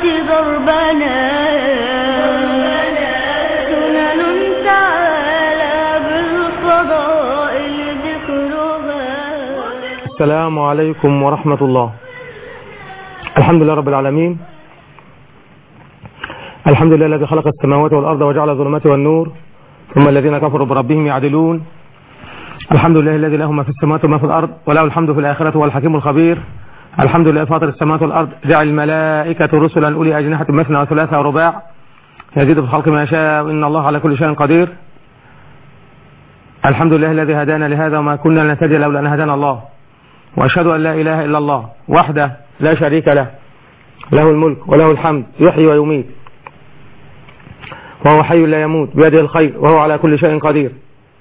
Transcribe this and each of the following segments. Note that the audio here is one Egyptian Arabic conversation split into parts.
ضربنا سنن تعالى بالفضائل ذكرها السلام عليكم ورحمة الله الحمد لله رب العالمين الحمد لله الذي خلق السماوات والأرض وجعل الظلمات والنور ثم الذين كفروا بربهم يعدلون الحمد لله الذي له ما في السماوات وما في الأرض وله الحمد في الآخرة هو الحكيم الخبير الحمد لله فاطر السماوات والأرض جعل الملائكة رسلا أولي أجنحة مثنى وثلاثة ورباع يزيد في الخلق ما يشاء إن الله على كل شيء قدير الحمد لله الذي هدانا لهذا وما كنا لنهتدي لولا أن هدانا الله وأشهد أن لا إله إلا الله وحده لا شريك له له الملك وله الحمد يحيي ويميت وهو حي لا يموت بيده الخير وهو على كل شيء قدير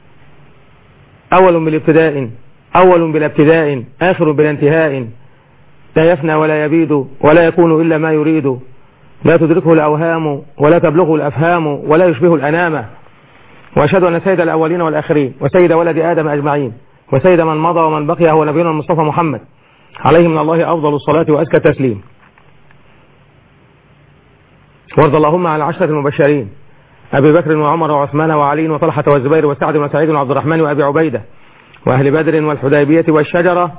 أول بالابتداء أول بلا ابتداء آخر بلا انتهاء لا يفنى ولا يبيد ولا يكون إلا ما يريد لا تدركه الأوهام ولا تبلغه الأفهام ولا يشبه الأنام وأشهد أن سيد الأولين والآخرين وسيد ولد آدم أجمعين وسيد من مضى ومن بقي هو نبينا المصطفى محمد عليه من الله أفضل الصلاة وأزكى التسليم وارض اللهم على العشرة المبشرين أبي بكر وعمر وعثمان وعلي وطلحة والزبير وسعد وسعيد وعبد الرحمن وأبي عبيدة وأهل بدر والحديبية والشجرة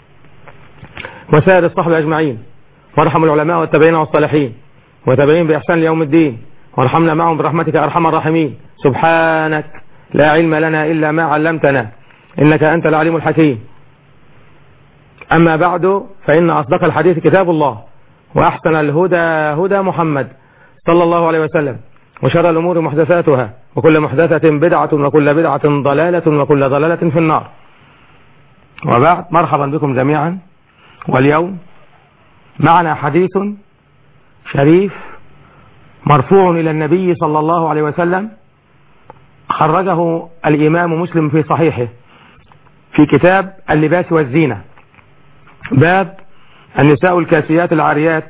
وسائر الصحب أجمعين وارحم العلماء والتابعين والصالحين وتابعين بإحسان ليوم الدين وارحمنا معهم برحمتك أرحم الراحمين سبحانك لا علم لنا إلا ما علمتنا إنك أنت العليم الحكيم أما بعد فإن أصدق الحديث كتاب الله وأحسن الهدى هدى محمد صلى الله عليه وسلم وشر الأمور محدثاتها وكل محدثة بدعة وكل بدعة ضلالة وكل ضلالة في النار وبعد مرحبا بكم جميعا واليوم معنا حديث شريف مرفوع إلى النبي صلى الله عليه وسلم خرجه الإمام مسلم في صحيحه في كتاب اللباس والزينة باب النساء الكاسيات العاريات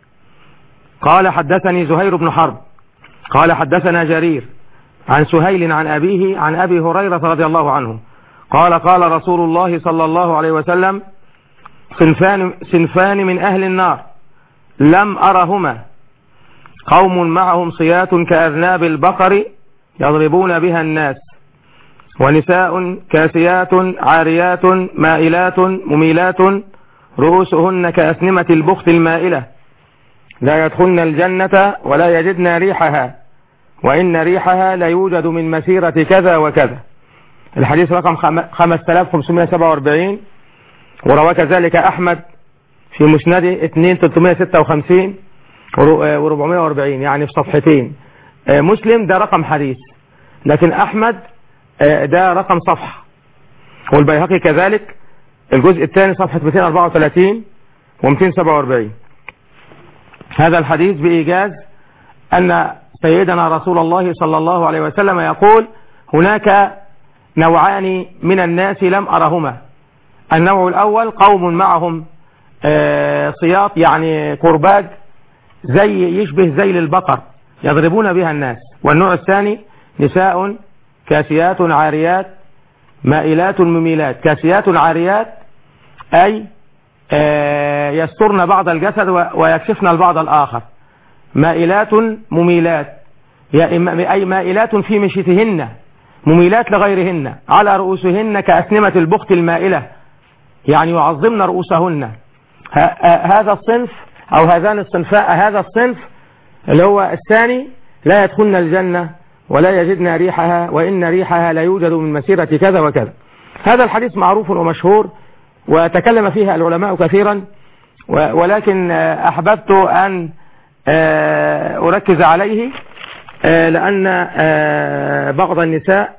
قال حدثني زهير بن حرب قال حدثنا جرير عن سهيل عن أبيه عن أبي هريرة رضي الله عنه قال قال رسول الله صلى الله عليه وسلم صنفان, صنفان من أهل النار لم أرهما قوم معهم صيات كأذناب البقر يضربون بها الناس ونساء كاسيات عاريات مائلات مميلات رؤوسهن كأسنمة البخت المائلة لا يدخلن الجنة ولا يجدن ريحها وإن ريحها لا يوجد من مسيرة كذا وكذا الحديث رقم 5547 وروى كذلك أحمد في مسنده 2356 و440 يعني في صفحتين مسلم ده رقم حديث لكن أحمد ده رقم صفحة والبيهقي كذلك الجزء الثاني صفحة 234 و247 هذا الحديث بإيجاز أن سيدنا رسول الله صلى الله عليه وسلم يقول هناك نوعان من الناس لم أرهما النوع الأول قوم معهم صياط يعني كرباج زي يشبه زي البقر يضربون بها الناس والنوع الثاني نساء كاسيات عاريات مائلات مميلات كاسيات عاريات أي يسترن بعض الجسد ويكشفن البعض الآخر مائلات مميلات أي مائلات في مشيتهن مميلات لغيرهن على رؤوسهن كأسنمة البخت المائلة يعني يعظمن رؤوسهن هذا الصنف أو هذان الصنفاء هذا الصنف اللي هو الثاني لا يدخلن الجنة ولا يجدن ريحها وإن ريحها لا يوجد من مسيرة كذا وكذا هذا الحديث معروف ومشهور وتكلم فيها العلماء كثيرا ولكن أحببت أن أركز عليه لأن بعض النساء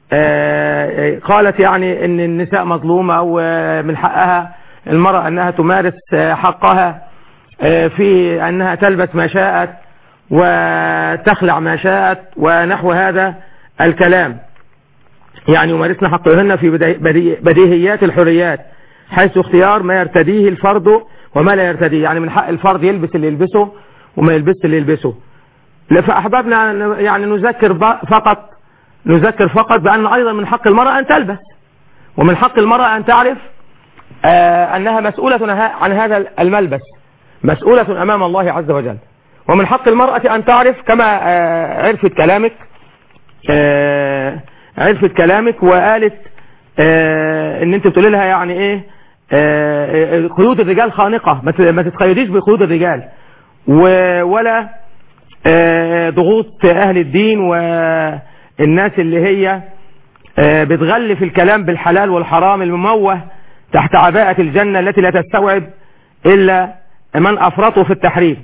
قالت يعني أن النساء مظلومة ومن حقها المرأة أنها تمارس حقها في أنها تلبس ما شاءت وتخلع ما شاءت ونحو هذا الكلام يعني يمارسن حقهن في بديهيات الحريات حيث اختيار ما يرتديه الفرد وما لا يرتديه يعني من حق الفرد يلبس اللي يلبسه وما يلبسش اللي يلبسه فأحببنا يعني نذكر فقط نذكر فقط بأن أيضا من حق المرأة أن تلبس ومن حق المرأة أن تعرف أنها مسؤولة عن هذا الملبس مسؤولة أمام الله عز وجل ومن حق المرأة أن تعرف كما آه، عرفت كلامك آه، عرفت كلامك وقالت آه، ان انت بتقول لها يعني ايه آه، آه، قيود الرجال خانقة ما ت- ما تتقيديش بقيود الرجال و- ولا آه، ضغوط اهل الدين والناس اللي هي آه، بتغلف الكلام بالحلال والحرام المموه تحت عباءة الجنة التي لا تستوعب إلا من أفرطوا في التحريم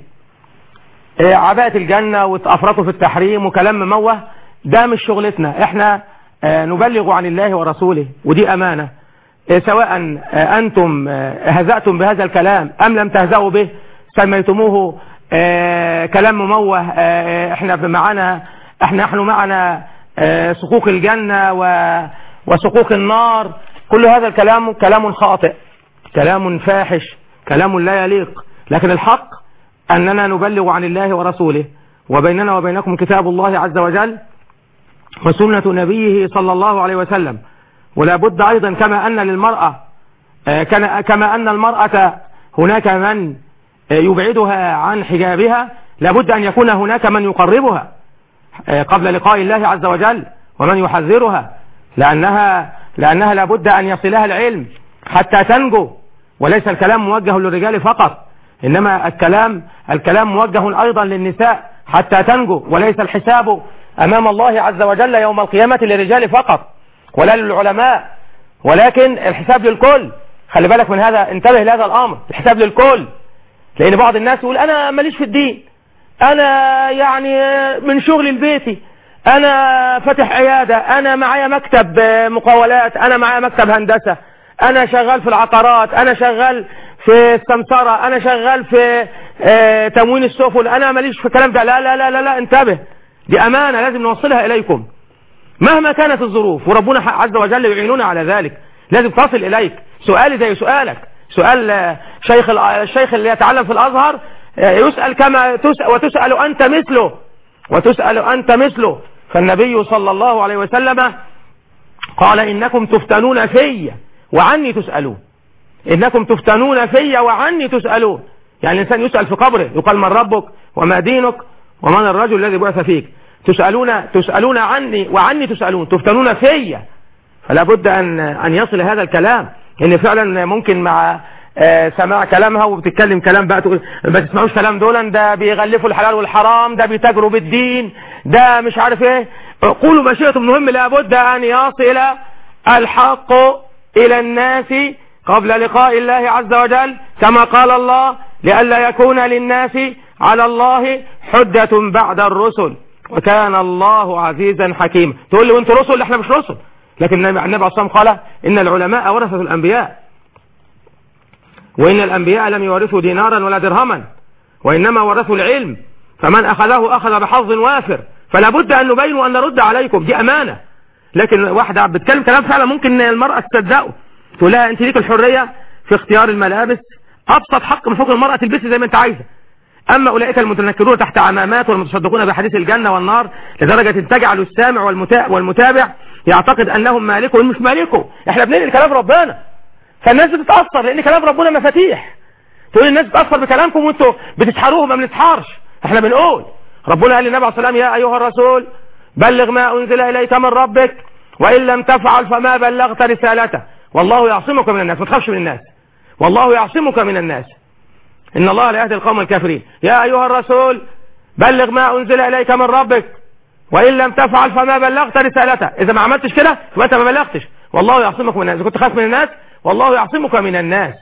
آه، عباءة الجنة وافرطوا في التحريم وكلام مموه ده مش شغلتنا احنا آه، نبلغ عن الله ورسوله ودي أمانة آه، سواء آه، أنتم آه، هزأتم بهذا الكلام أم لم تهزأوا به سميتموه آه، كلام مموه آه، احنا معنا احنا نحن معنا آه، صكوك الجنة و- وصكوك النار كل هذا الكلام كلام خاطئ كلام فاحش كلام لا يليق لكن الحق أننا نبلغ عن الله ورسوله وبيننا وبينكم كتاب الله عز وجل وسنة نبيه صلى الله عليه وسلم ولا بد أيضا كما أن للمرأة آه، كان- كما أن المرأة هناك من آه، يبعدها عن حجابها لابد أن يكون هناك من يقربها آه، قبل لقاء الله عز وجل ومن يحذرها لأنها لأنها لابد أن يصلها العلم حتى تنجو وليس الكلام موجه للرجال فقط إنما الكلام الكلام موجه أيضا للنساء حتى تنجو وليس الحساب أمام الله عز وجل يوم القيامة للرجال فقط ولا للعلماء ولكن الحساب للكل خلي بالك من هذا انتبه لهذا الأمر الحساب للكل لأن بعض الناس يقول أنا ماليش في الدين أنا يعني من شغل البيتي أنا فاتح عيادة أنا معايا مكتب مقاولات أنا معايا مكتب هندسة أنا شغال في العقارات أنا شغال في السمسرة أنا شغال في آه، تموين السفن أنا ماليش في الكلام ده لا لا لا لا, لا انتبه دي أمانة لازم نوصلها إليكم مهما كانت الظروف وربنا عز وجل يعيننا على ذلك لازم تصل إليك سؤالي زي سؤالك سؤال آه، شيخ ال- الشيخ اللي يتعلم في الأزهر آه، يسأل كما تسأل وتسأل أنت مثله وتسأل أنت مثله فالنبي صلى الله عليه وسلم قال إنكم تفتنون في وعني تسألون إنكم تفتنون في وعني تسألون يعني الإنسان يسأل في قبره يقال من ربك وما دينك ومن الرجل الذي بعث فيك تسألون تسألون عني وعني تسألون تفتنون في فلا بد أن أن يصل هذا الكلام إن فعلا ممكن مع آه، سماع كلامها وبتتكلم كلام بقى تقول ما تسمعوش كلام دولا ده بيغلفوا الحلال والحرام ده بيتاجروا بالدين ده مش عارف ايه قولوا ما شئتم المهم لابد أن يصل الحق إلى الناس قبل لقاء الله عز وجل كما قال الله لئلا يكون للناس على الله حجة بعد الرسل وكان الله عزيزا حكيما تقول لي وانتوا رسل احنا مش رسل لكن النبي عليه الصلاة والسلام قال إن العلماء ورثة الأنبياء وإن الأنبياء لم يورثوا دينارا ولا درهما وإنما ورثوا العلم فمن أخذه أخذ بحظ وافر فلا بد أن نبين وأن نرد عليكم دي أمانة لكن واحدة بتكلم كلام فعلا ممكن المرأة تصدقه تقول لها أنت ليك الحرية في اختيار الملابس أبسط حق من حقوق المرأة تلبسي زي ما أنت عايزة أما أولئك المتنكرون تحت عمامات والمتصدقون بحديث الجنة والنار لدرجة تجعل السامع والمتا- والمتابع يعتقد أنهم مالكه ومش مالكه احنا بننقل كلام ربنا فالناس بتتأثر لأن كلام ربنا مفاتيح تقول الناس بتتأثر بكلامكم وانتوا بتسحروهم ما بنسحرش احنا بنقول ربنا قال للنبي عليه الصلاة والسلام يا أيها الرسول بلغ ما أنزل إليك من ربك وإن لم تفعل فما بلغت رسالته والله يعصمك من الناس ما تخافش من الناس والله يعصمك من الناس إن الله لا يهدي القوم الكافرين يا أيها الرسول بلغ ما أنزل إليك من ربك وإن لم تفعل فما بلغت رسالته إذا ما عملتش كده يبقى أنت ما بلغتش والله يعصمك من الناس إذا كنت خاف من الناس والله يعصمك من الناس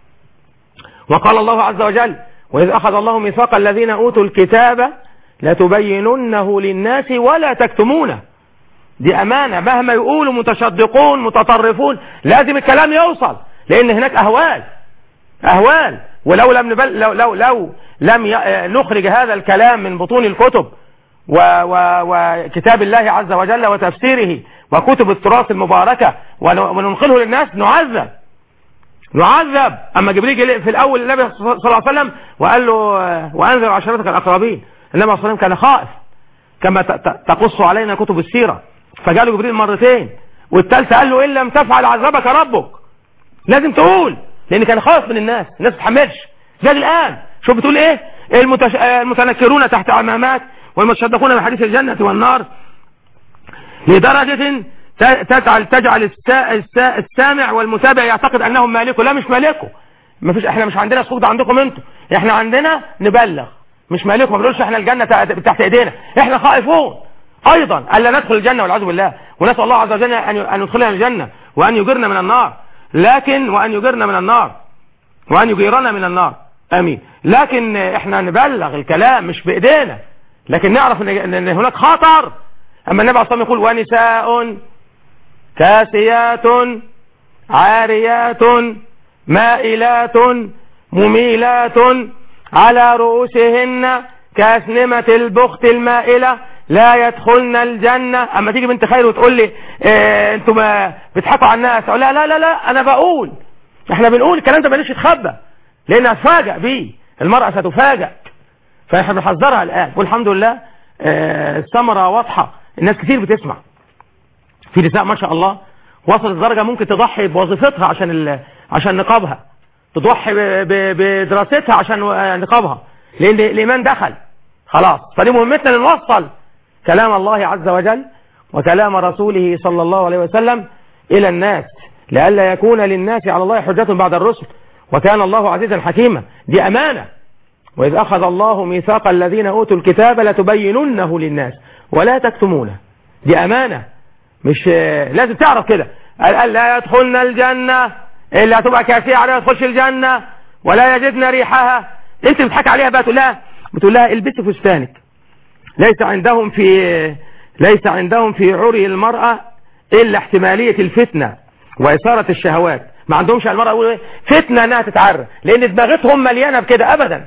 وقال الله عز وجل وإذ أخذ الله ميثاق الذين أوتوا الكتاب لتبيننه للناس ولا تكتمونه دي أمانة مهما يقولوا متشدقون متطرفون لازم الكلام يوصل لأن هناك أهوال أهوال ولو لم نبل لو لو, لو لم ي- نخرج هذا الكلام من بطون الكتب و و وكتاب الله عز وجل وتفسيره وكتب التراث المباركة ون- وننقله للناس نعذب نعذب أما جبريل جه في الأول النبي صلى الله عليه وسلم وقال له آه، وأنذر عشيرتك الأقربين النبي صلى الله عليه وسلم كان خائف كما ت- ت- تقص علينا كتب السيرة فجاله جبريل مرتين والثالثة قال له إن لم تفعل عذبك ربك لازم تقول لأن كان خائف من الناس الناس ما تتحملش زي الآن شوف بتقول إيه المتش... المتنكرون تحت عمامات والمتشدقون بحديث الجنة والنار لدرجة تجعل تجعل السا... السا... السامع والمتابع يعتقد انهم مالكه لا مش مالكه ما فيش احنا مش عندنا الصوت ده عندكم انتوا احنا عندنا نبلغ مش مالكم ما بنقولش احنا الجنة تحت ايدينا احنا خائفون ايضا الا ندخل الجنة والعياذ بالله ونسال الله عز وجل ان ان يدخلنا الجنة وان يجرنا من النار لكن وان يجرنا من النار وان يجيرنا من النار امين لكن احنا نبلغ الكلام مش بايدينا لكن نعرف ان هناك خطر اما النبي عليه الصلاه يقول ونساء كاسيات عاريات مائلات مميلات على رؤوسهن كاسنمة البخت المائلة لا يدخلن الجنة اما تيجي بنت خير وتقول لي اه انتوا ما بتضحكوا على الناس اقول لا لا لا لا انا بقول احنا بنقول الكلام ده ماليش يتخبى لان هتفاجئ بيه المرأة ستفاجئ فاحنا بنحذرها الان والحمد لله اه الثمرة واضحة الناس كتير بتسمع في نساء ما شاء الله وصلت لدرجة ممكن تضحي بوظيفتها عشان عشان نقابها تضحي بدراستها عشان نقابها لان الايمان دخل خلاص فدي مهمتنا ان نوصل كلام الله عز وجل وكلام رسوله صلى الله عليه وسلم الى الناس لئلا يكون للناس على الله حجة بعد الرسل وكان الله عزيزا حكيما دي امانة واذ اخذ الله ميثاق الذين اوتوا الكتاب لتبيننه للناس ولا تكتمونه دي امانة مش لازم تعرف كده قال لا يدخلن الجنة اللي هتبقى كاسية عليها يدخلش الجنة ولا يجدن ريحها انت بتضحك عليها بقى تقول لها بتقول لها البسي فستانك ليس عندهم في ليس عندهم في عري المرأة الا احتمالية الفتنة واثارة الشهوات ما عندهمش على المرأة يقولوا فتنة انها تتعرى لان دماغتهم مليانة بكده ابدا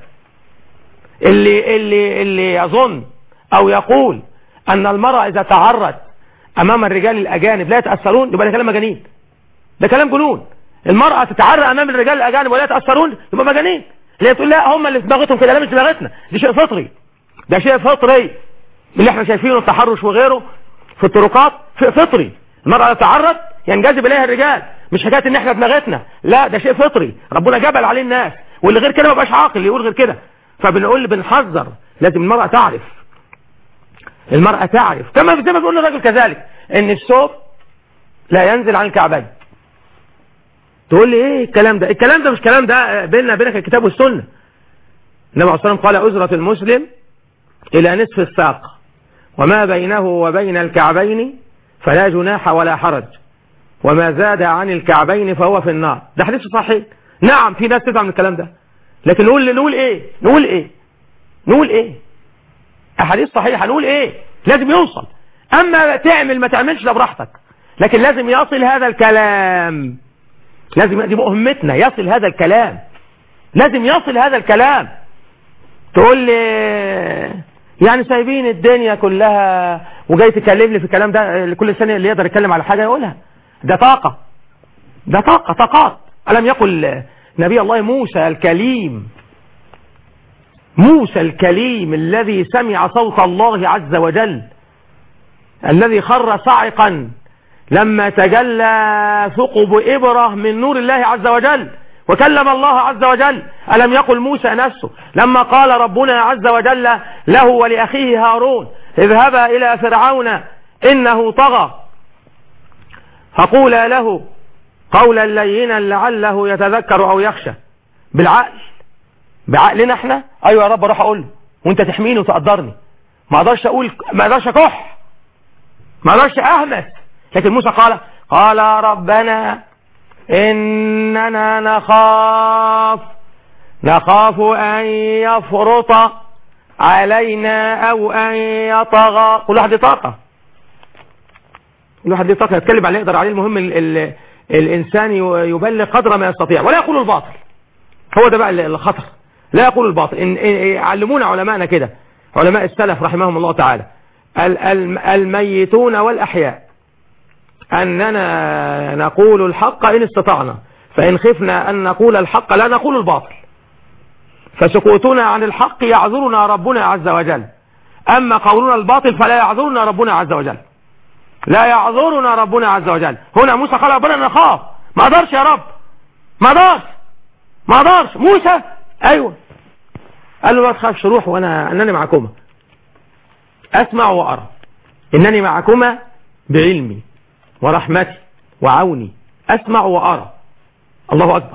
اللي اللي اللي يظن او يقول ان المرأة اذا تعرت امام الرجال الاجانب لا يتأثرون يبقى ده كلام مجانين ده كلام جنون المرأة تتعرى امام الرجال الاجانب ولا يتأثرون يبقى مجانين اللي تقول لا هم اللي في دماغتهم كده لا مش دماغتنا دي شيء فطري ده شيء فطري اللي احنا شايفينه التحرش وغيره في الطرقات فطري المرأة تتعرض ينجذب اليها الرجال مش حكايه ان احنا دماغتنا لا ده شيء فطري ربنا جبل عليه الناس واللي غير كده ما بقاش عاقل اللي يقول غير كده فبنقول بنحذر لازم المرأة تعرف المرأة تعرف كما زي ما بيقول الرجل كذلك ان الثوب لا ينزل عن الكعبين تقول لي ايه الكلام ده الكلام ده مش كلام ده بيننا بينك الكتاب والسنة النبي عليه الصلاة والسلام قال أزرة المسلم إلى نصف الساق وما بينه وبين الكعبين فلا جناح ولا حرج وما زاد عن الكعبين فهو في النار ده حديث صحيح نعم في ناس تفهم الكلام ده لكن نقول نقول ايه نقول ايه نقول ايه احاديث صحيحه نقول ايه لازم يوصل اما تعمل ما تعملش ده براحتك لكن لازم يصل هذا الكلام لازم دي مهمتنا يصل هذا الكلام لازم يصل هذا الكلام تقول لي يعني سايبين الدنيا كلها وجاي تكلمني في الكلام ده كل سنة اللي يقدر يتكلم على حاجة يقولها ده طاقة ده طاقة طاقات ألم يقل نبي الله موسى الكليم موسى الكليم الذي سمع صوت الله عز وجل الذي خر صاعقا لما تجلى ثقب إبرة من نور الله عز وجل وكلم الله عز وجل ألم يقل موسى نفسه لما قال ربنا عز وجل له ولأخيه هارون اذهبا إلى فرعون إنه طغى فقولا له قولا لينا لعله يتذكر أو يخشى بالعقل بعقلنا احنا ايوه يا رب اروح اقول له وانت تحميني وتقدرني ما اقدرش اقول ما اقدرش اكح ما اقدرش اهمس لكن موسى قال قال ربنا إننا نخاف نخاف أن يفرط علينا أو أن يطغى كل واحد دي طاقة كل واحد دي طاقة يتكلم عليه يقدر عليه المهم ال ال الإنسان يبلغ قدر ما يستطيع ولا يقول الباطل هو ده بقى الخطر لا يقول الباطل إن علمونا علماءنا كده علماء السلف رحمهم الله تعالى الميتون والأحياء أننا نقول الحق إن استطعنا فإن خفنا أن نقول الحق لا نقول الباطل فسكوتنا عن الحق يعذرنا ربنا عز وجل أما قولنا الباطل فلا يعذرنا ربنا عز وجل لا يعذرنا ربنا عز وجل هنا موسى قال ربنا نخاف ما قدرش يا رب ما قدرش ما قدرش موسى أيوة قال له ما تخافش روح وانا انني معكما اسمع وارى انني معكما بعلمي ورحمتي وعوني اسمع وارى الله اكبر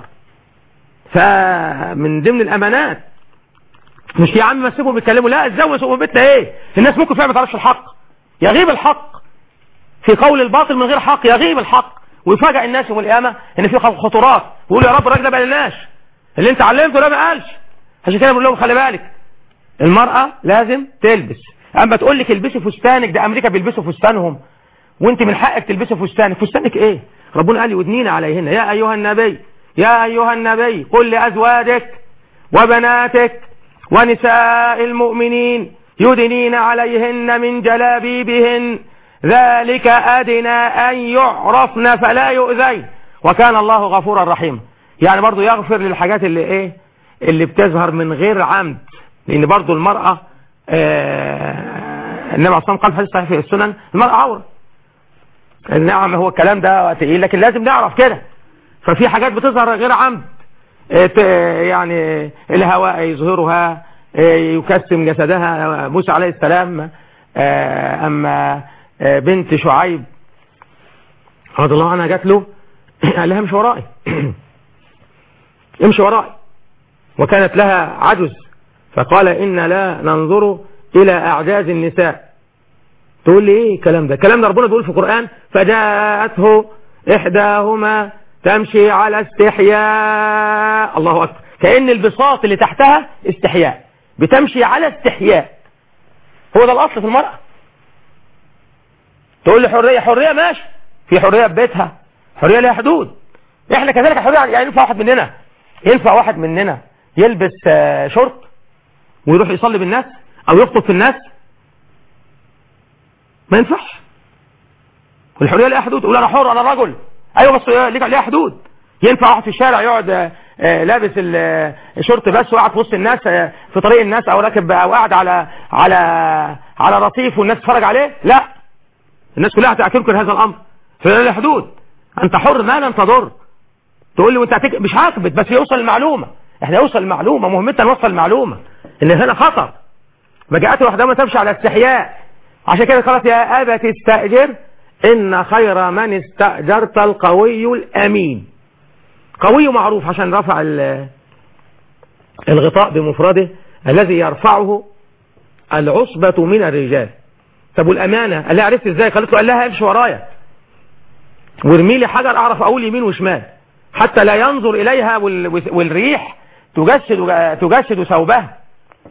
فمن ضمن الامانات مش يا عم ما سيبهم بيتكلموا لا ازاي وسوق بيتنا ايه الناس ممكن فعلا ما تعرفش الحق يغيب الحق في قول الباطل من غير حق يغيب الحق ويفاجئ الناس يوم القيامه ان في خطورات ويقول يا رب الراجل ده ما قالناش اللي انت علمته ده ما قالش عشان كده بقول لهم خلي بالك المرأة لازم تلبس اما تقول لك البسي فستانك ده امريكا بيلبسوا فستانهم وانت من حقك تلبسي فستانك فستانك ايه ربنا قال يدنين عليهن يا ايها النبي يا ايها النبي قل لازواجك وبناتك ونساء المؤمنين يدنين عليهن من جلابيبهن ذلك أدنى أن يعرفن فلا يؤذين وكان الله غفورا رحيما يعني برضو يغفر للحاجات اللي ايه اللي بتظهر من غير عمد لان برضو المرأة آه النبي عليه الصلاة قال في حديث صحيح في السنن المرأة عورة نعم هو الكلام ده تقيل لكن لازم نعرف كده ففي حاجات بتظهر غير عمد يعني الهواء يظهرها يكسم جسدها موسى عليه السلام أما بنت شعيب رضي الله عنها جات له قال لها امشي ورائي امشي ورائي وكانت لها عجز فقال إن لا ننظر إلى أعجاز النساء تقول لي ايه الكلام ده الكلام ده ربنا بيقول في القرآن فجاءته إحداهما تمشي على استحياء الله أكبر كأن البساط اللي تحتها استحياء بتمشي على استحياء هو ده الأصل في المرأة تقول لي حرية حرية ماشي في حرية في بيتها حرية لها حدود احنا كذلك حرية يعني ينفع واحد مننا ينفع واحد مننا يلبس شورت ويروح يصلي بالناس او يخطب في الناس ما ينفعش والحرية لها حدود تقول انا حر انا رجل ايوه بس ليها حدود ينفع واحد في الشارع يقعد لابس الشورت بس وقاعد في وسط الناس في طريق الناس او راكب او قاعد على على على رصيف والناس تتفرج عليه لا الناس كلها هتنكر هذا الامر فلا حدود انت حر ما لم تضر تقول لي وانت هتك... مش هكبت بس يوصل المعلومه احنا يوصل المعلومه مهمتنا نوصل المعلومه ان هنا خطر ما جاءت واحده ما تمشي على استحياء عشان كده قالت يا ابا تستاجر ان خير من استاجرت القوي الامين قوي معروف عشان رفع الغطاء بمفرده الذي يرفعه العصبة من الرجال طب والأمانة قال لها عرفت ازاي قالت له قال لها امشي ورايا وارمي لي حجر اعرف اقول يمين وشمال حتى لا ينظر اليها والريح تجسد تجسد ثوبها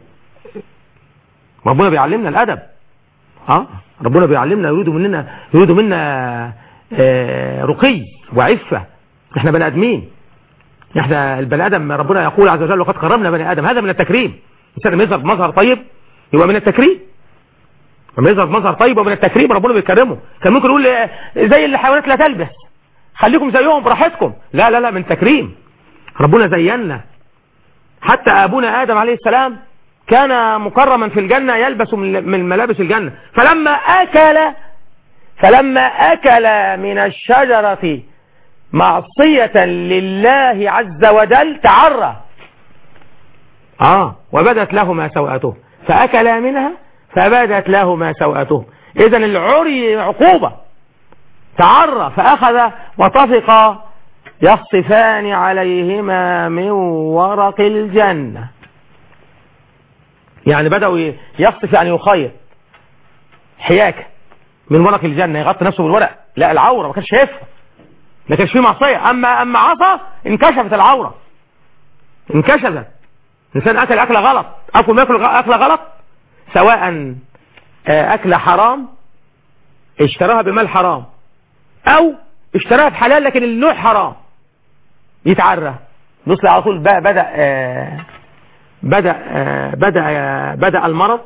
ربنا بيعلمنا الادب ها ربنا بيعلمنا يريد مننا يريد منا آه رقي وعفه احنا بني ادمين احنا البني ادم ربنا يقول عز وجل وقد كرمنا بني ادم هذا من التكريم الانسان لما يظهر بمظهر طيب يبقى من التكريم لما يظهر بمظهر طيب ومن التكريم ربنا بيكرمه كان ممكن يقول زي الحيوانات لا تلبس خليكم زيهم براحتكم لا لا لا من تكريم ربنا زينا حتى ابونا ادم عليه السلام كان مكرما في الجنة يلبس من ملابس الجنة فلما اكل فلما اكل من الشجرة معصية لله عز وجل تعرى اه وبدت لهما سوءته فاكلا منها فبدت لهما سوءته اذا العري عقوبة تعرى فاخذ وطفق يخصفان عليهما من ورق الجنة يعني بدأوا يخصف يعني يخيط حياكة من ورق الجنة يغطي نفسه بالورق لا العورة ما كانش شايفها ما كانش فيه معصية أما أما عصى انكشفت العورة انكشفت الإنسان أكل أكلة غلط أكل ما يأكل أكلة غلط سواء أكلة حرام اشتراها بمال حرام أو اشتراها بحلال لكن النوع حرام يتعرى بص على طول بدأ آه بدأ آه بدأ آه بدأ المرض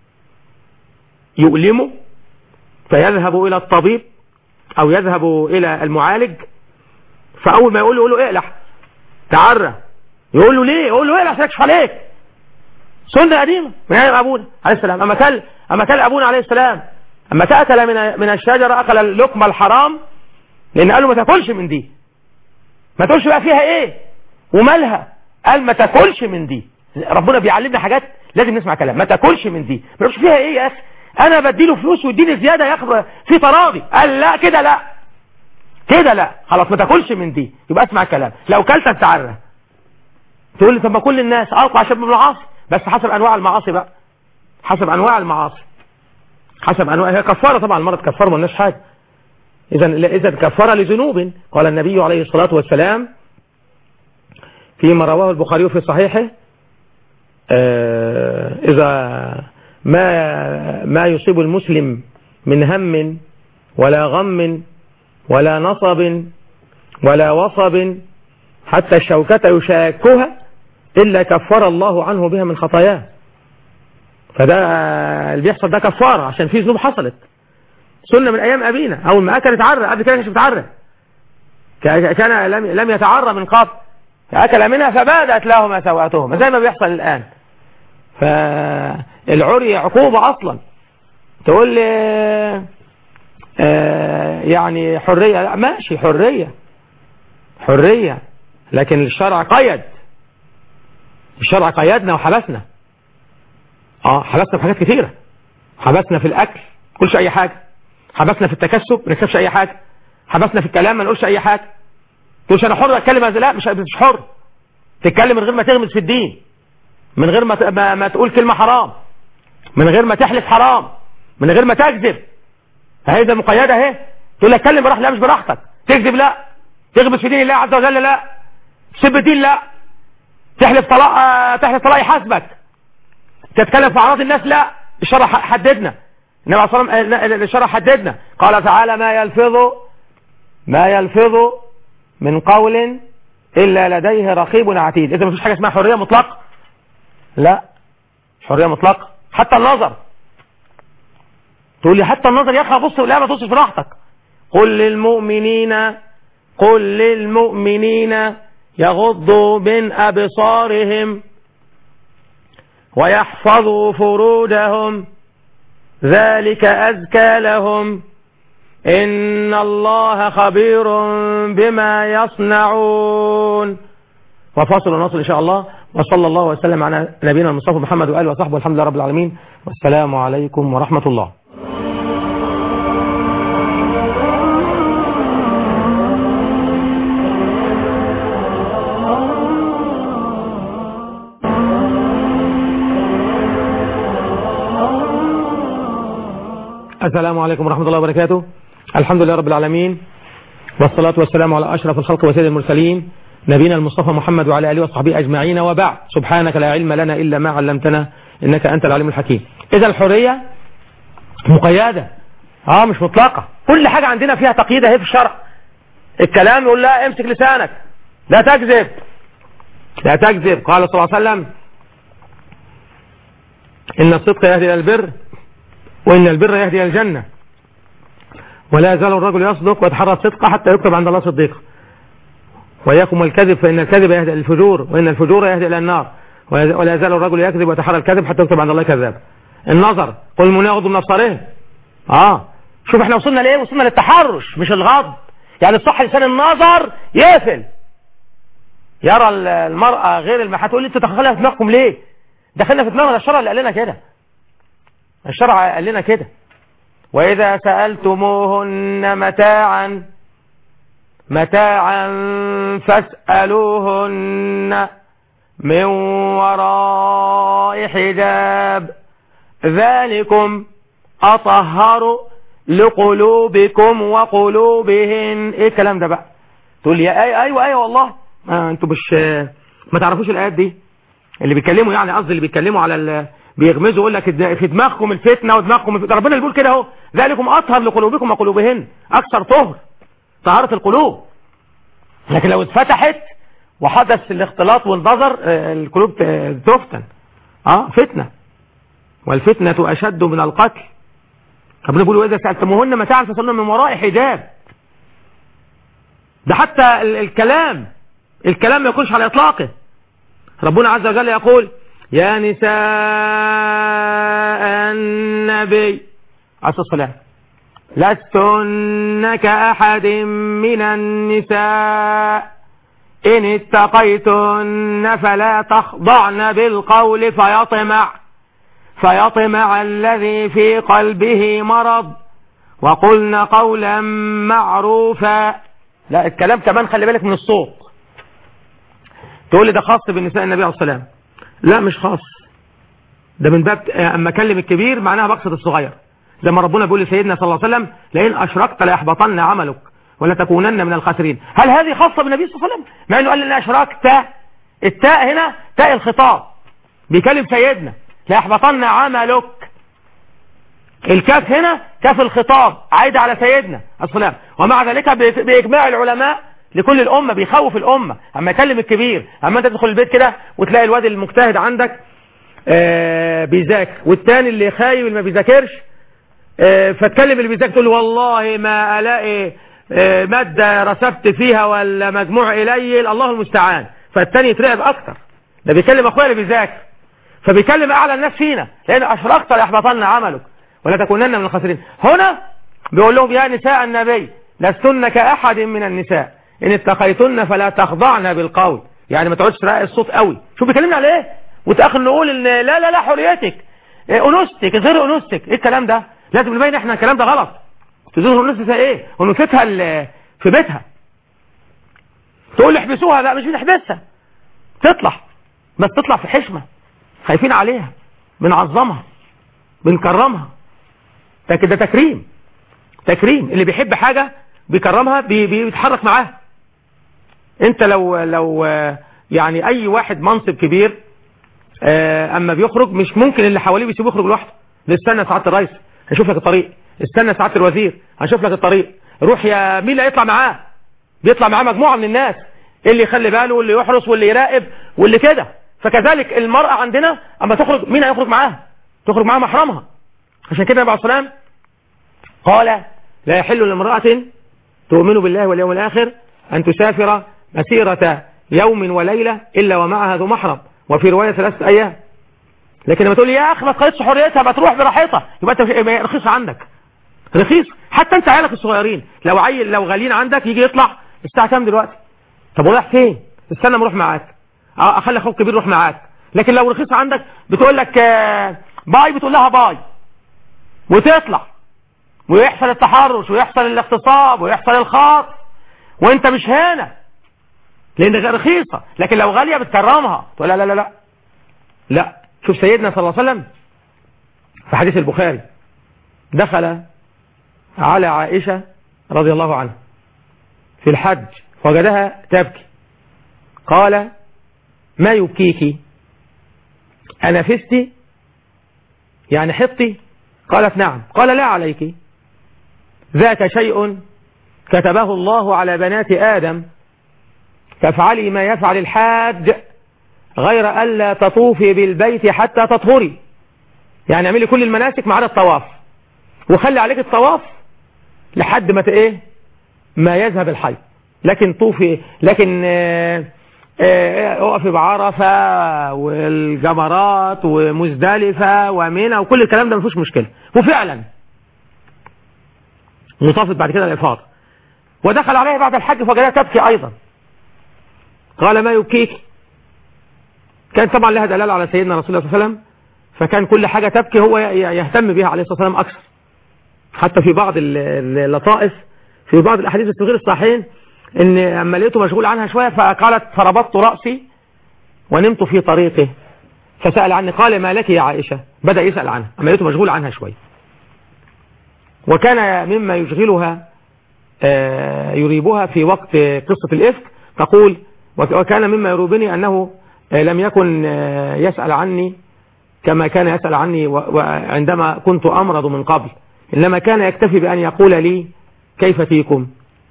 يؤلمه فيذهب إلى الطبيب أو يذهب إلى المعالج فأول ما يقول له يقول له اقلع تعرى يقول له ليه يقول له اقلع سيكشف عليك سنة قديمة من أيام أبونا عليه السلام أما كل أما كل أبونا عليه السلام أما تأكل من من الشجرة أكل اللقمة الحرام لأن قال له ما تاكلش من دي ما تاكلش بقى فيها إيه ومالها قال ما تاكلش من دي ربنا بيعلمنا حاجات لازم نسمع كلام ما تاكلش من دي ما تقولش فيها ايه يا اخي انا بديله فلوس ويديني زياده ياخد في تراضي قال لا كده لا كده لا خلاص ما تاكلش من دي يبقى اسمع الكلام لو كلت تتعرى تقول لي طب ما كل الناس اه عشان بالمعاصي بس حسب انواع المعاصي بقى حسب انواع المعاصي حسب انواع هي كفاره طبعا المرض كفاره ما لناش حاجه اذا اذا كفاره لذنوب قال النبي عليه الصلاه والسلام فيما رواه البخاري في صحيحه آه اذا ما ما يصيب المسلم من هم ولا غم ولا نصب ولا وصب حتى الشوكة يشاكها إلا كفر الله عنه بها من خطاياه فده اللي بيحصل ده كفارة عشان في ذنوب حصلت سنة من أيام أبينا أول ما أكل اتعرى قبل كده كانش بيتعرى كان لم لم يتعرى من قبل فأكل منها فبادت لهما سوءاتهما زي ما بيحصل الآن فالعري عقوبة أصلا تقول لي آه يعني حرية لا ماشي حرية حرية لكن الشرع قيد الشرع قيدنا وحبسنا اه حبسنا في حاجات كثيرة حبسنا في الأكل كلش أي حاجة حبسنا في التكسب ما نكسبش أي حاجة حبسنا في الكلام ما نقولش أي حاجة تقولش أنا حر أتكلم لا مش مش حر تتكلم من غير ما تغمس في الدين من غير ما, ما, ما تقول كلمة حرام من غير ما تحلف حرام من غير ما تكذب فهي ده مقيدة اهي تقول لك اتكلم براحتك لا مش براحتك تكذب لا تغمس في دين الله عز وجل لا تسب الدين لا تحلف طلاق آه تحلف طلاق يحاسبك تتكلم في اعراض الناس لا الشرع حددنا النبي عليه الصلاه والسلام الشرع حددنا قال تعالى ما يلفظ ما يلفظ من قول الا لديه رقيب عتيد اذا ما فيش حاجه اسمها حريه مطلقه لا حريه مطلقه حتى النظر تقول لي حتى النظر يا اخي ابص لا ما تبصش براحتك قل للمؤمنين قل للمؤمنين يغضوا من ابصارهم ويحفظوا فروجهم ذلك ازكى لهم ان الله خبير بما يصنعون وفاصل ونصل ان شاء الله وصلى الله وسلم على نبينا المصطفى محمد واله وصحبه والحمد لله رب العالمين والسلام عليكم ورحمه الله السلام عليكم ورحمة الله وبركاته الحمد لله رب العالمين والصلاة والسلام على أشرف الخلق وسيد المرسلين نبينا المصطفى محمد وعلى آله وصحبه أجمعين وبعد سبحانك لا علم لنا إلا ما علمتنا إنك أنت العليم الحكيم إذا الحرية مقيدة آه مش مطلقة كل حاجة عندنا فيها تقييد اهي في الشرع الكلام يقول لا امسك لسانك لا تكذب لا تكذب قال صلى الله عليه وسلم إن الصدق يهدي إلى البر وإن البر يهدي إلى الجنة ولا يزال الرجل يصدق ويتحرى الصدق حتى يكتب عند الله صديقا وإياكم الكذب فإن الكذب يهدي إلى الفجور وإن الفجور يهدي إلى النار ولا يزال الرجل يكذب ويتحرى الكذب حتى يكتب عند الله كذاب النظر قل من يغض من أبصارهم آه شوف احنا وصلنا لإيه وصلنا للتحرش مش الغض يعني الصح لسان النظر يقفل يرى المرأة غير المحا تقول لي انتوا دخلنا في دماغكم ليه دخلنا في دماغنا الشرع اللي قال لنا كده الشرع قال لنا كده وإذا سألتموهن متاعا متاعا فاسألوهن من وراء حجاب ذلكم أطهر لقلوبكم وقلوبهن ايه الكلام ده بقى تقول لي ايوه ايوه ايوه والله ما انتوا مش ما تعرفوش الايات دي اللي بيتكلموا يعني قصدي اللي بيتكلموا على ال... بيغمزوا يقول لك في دماغكم الفتنه ودماغكم الفتنة. ربنا اللي بيقول كده اهو ذلكم اطهر لقلوبكم وقلوبهن اكثر طهر طهاره القلوب لكن لو اتفتحت وحدث الاختلاط والنظر القلوب تفتن اه فتنه والفتنه اشد من القتل ربنا بيقول واذا سالتموهن متاعا فسالوهن من وراء حجاب ده حتى الكلام الكلام ما يكونش على اطلاقه ربنا عز وجل يقول يا نساء النبي عليه الصلاة والسلام لستن كأحد من النساء إن اتقيتن فلا تخضعن بالقول فيطمع فيطمع الذي في قلبه مرض وقلن قولا معروفا لا الكلام كمان خلي بالك من الصوت تقول لي ده خاص بالنساء النبي عليه الصلاة والسلام لا مش خاص ده من باب اما اكلم الكبير معناها بقصد الصغير زي ما ربنا بيقول لسيدنا صلى الله عليه وسلم لئن اشركت ليحبطن عملك ولا تكونن من الخاسرين هل هذه خاصة بالنبي صلى الله عليه وسلم مع انه قال لنا اشركت التاء هنا تاء الخطاب بيكلم سيدنا ليحبطن عملك الكاف هنا كاف الخطاب عايدة على سيدنا السلام ومع ذلك بإجماع العلماء لكل الأمة بيخوف الأمة أما يكلم الكبير أما أنت تدخل البيت كده وتلاقي الواد المجتهد عندك آه بيذاكر والتاني اللي خايب اللي ما بيذاكرش آه فتكلم اللي بيذاكر تقول له والله ما ألاقي آه مادة رسبت فيها ولا مجموع قليل الله المستعان فالتاني يترعب أكتر ده بيكلم أخويا اللي بيذاكر فبيكلم أعلى الناس فينا لأن أشركت ليحبطن عملك ولا تكونن من الخاسرين هنا بيقول لهم يا نساء النبي لستن كأحد من النساء إن اتقيتن فلا تخضعن بالقول يعني ما تقعدش تراقي الصوت قوي شوف بيكلمنا على ايه وتأخر نقول ان لا لا لا حريتك إيه انوثتك غير انوثتك ايه الكلام ده لازم نبين احنا الكلام ده غلط تظهر انوثتها ايه انوثتها في بيتها تقول لي احبسوها لا مش بنحبسها تطلع بس تطلع في حشمة خايفين عليها بنعظمها بنكرمها ده كده تكريم تكريم اللي بيحب حاجة بيكرمها بي بيتحرك معاها انت لو لو يعني اي واحد منصب كبير اما بيخرج مش ممكن اللي حواليه بيسيبوه يخرج لوحده استنى سعاده الرئيس هشوف لك الطريق استنى سعاده الوزير هشوف لك الطريق روح يا مين اللي هيطلع معاه بيطلع معاه مجموعه من الناس اللي يخلي باله واللي يحرس واللي يراقب واللي كده فكذلك المرأة عندنا اما تخرج مين هيخرج معاها تخرج معاها محرمها عشان كده النبي عليه الصلاه والسلام قال لا يحل لامرأة تؤمن بالله واليوم الآخر أن تسافر مسيرة يوم وليلة إلا ومعها ذو محرم وفي رواية ثلاثة أيام لكن لما تقول لي يا أخي ما تقيدش حريتها ما تروح براحتها يبقى أنت رخيص عندك رخيص حتى أنت عيالك الصغيرين لو عيل لو غاليين عندك يجي يطلع الساعة كام دلوقتي طب ورايح فين استنى ما اروح معاك اخلي اخوك كبير يروح معاك لكن لو رخيص عندك بتقول لك باي بتقول لها باي وتطلع ويحصل التحرش ويحصل الاغتصاب ويحصل الخاط وانت مش هنا لان رخيصة لكن لو غالية بتكرمها تقول لا لا لا لا لا شوف سيدنا صلى الله عليه وسلم في حديث البخاري دخل على عائشة رضي الله عنها في الحج وجدها تبكي قال ما يبكيك أنفستي يعني حطي قالت نعم قال لا عليك ذاك شيء كتبه الله على بنات آدم تفعلي ما يفعل الحاج غير ألا تطوفي بالبيت حتى تطهري يعني اعملي كل المناسك ما عدا الطواف وخلي عليك الطواف لحد ما ايه ما يذهب الحي لكن طوفي لكن اه اه اقفي بعرفة والجمرات ومزدلفة ومنى وكل الكلام ده ما فيهوش مشكلة وفعلا وطافت بعد كده الإفاضة ودخل عليها بعد الحج فجأة تبكي أيضا قال ما يبكيك كان طبعا لها دلالة على سيدنا رسول الله صلى الله عليه وسلم فكان كل حاجة تبكي هو يهتم بها عليه الصلاة والسلام أكثر حتى في بعض اللطائف في بعض الأحاديث في غير الصحيحين ان اما لقيته مشغول عنها شوية فقالت فربطت رأسي ونمت في طريقه فسأل عني قال ما لك يا عائشة بدأ يسأل عنها اما لقيته مشغول عنها شوية وكان مما يشغلها يريبها في وقت قصة الإفك تقول وكان مما يروبني أنه لم يكن يسأل عني كما كان يسأل عني وعندما كنت أمرض من قبل إنما كان يكتفي بأن يقول لي كيف فيكم